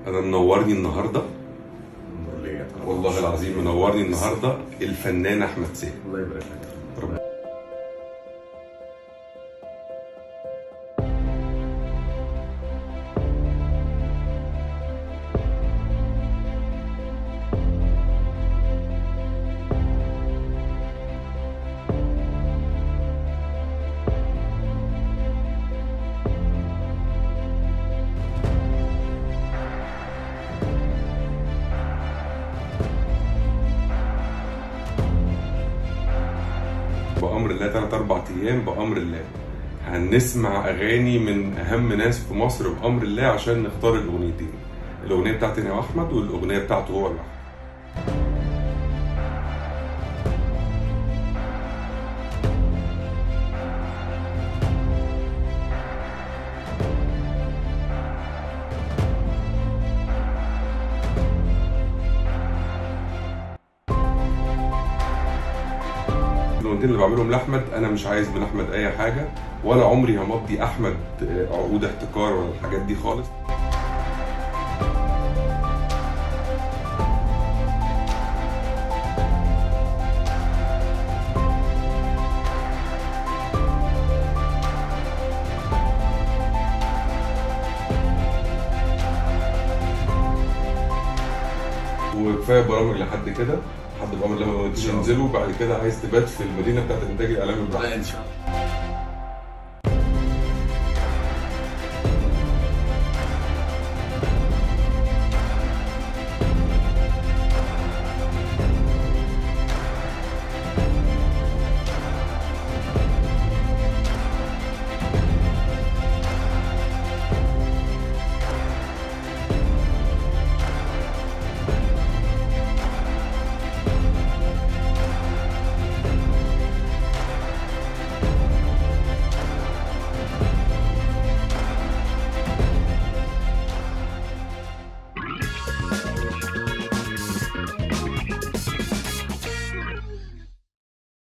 انا منورني النهارده ليا والله العظيم منورني النهارده الفنان احمد سامي الله يبارك لك رب- بامر الله ثلاث اربع ايام بامر الله هنسمع اغاني من اهم ناس في مصر بامر الله عشان نختار الاغنيتين الاغنيه بتاعتي انا واحمد والاغنيه بتاعته هو لوحده الاغنيتين اللي بعملهم لاحمد انا مش عايز من احمد اي حاجه ولا عمري همضي احمد عقود احتكار ولا الحاجات دي خالص وكفايه برامج لحد كده لحد بامر الله ما تنزلوا بعد كده عايز تبات في المدينه بتاعت انتاج الاعلام البحري لا ان شاء الله